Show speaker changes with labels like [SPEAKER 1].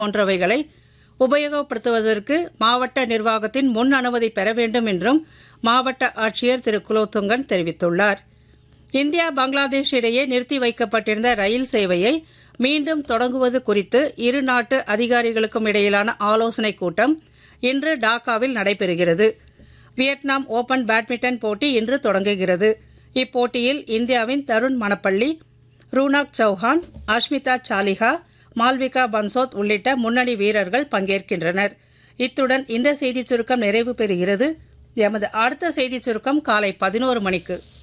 [SPEAKER 1] போன்றவைகளை உபயோகப்படுத்துவதற்கு மாவட்ட நிர்வாகத்தின் முன் அனுமதி பெற வேண்டும் என்றும் மாவட்ட ஆட்சியர் திரு குலோத்துங்கன் தெரிவித்துள்ளார் இந்தியா பங்களாதேஷ் இடையே நிறுத்தி வைக்கப்பட்டிருந்த ரயில் சேவையை மீண்டும் தொடங்குவது குறித்து இரு நாட்டு அதிகாரிகளுக்கும் இடையிலான ஆலோசனைக் கூட்டம் இன்று டாக்காவில் நடைபெறுகிறது வியட்நாம் ஓபன் பேட்மிண்டன் போட்டி இன்று தொடங்குகிறது இப்போட்டியில் இந்தியாவின் தருண் மணப்பள்ளி ரூனாக் சௌஹான் அஷ்மிதா சாலிஹா மால்விகா பன்சோத் உள்ளிட்ட முன்னணி வீரர்கள் பங்கேற்கின்றனர் இத்துடன் இந்த செய்திச் சுருக்கம் நிறைவு பெறுகிறது எமது அடுத்த செய்திச் சுருக்கம் காலை பதினோரு மணிக்கு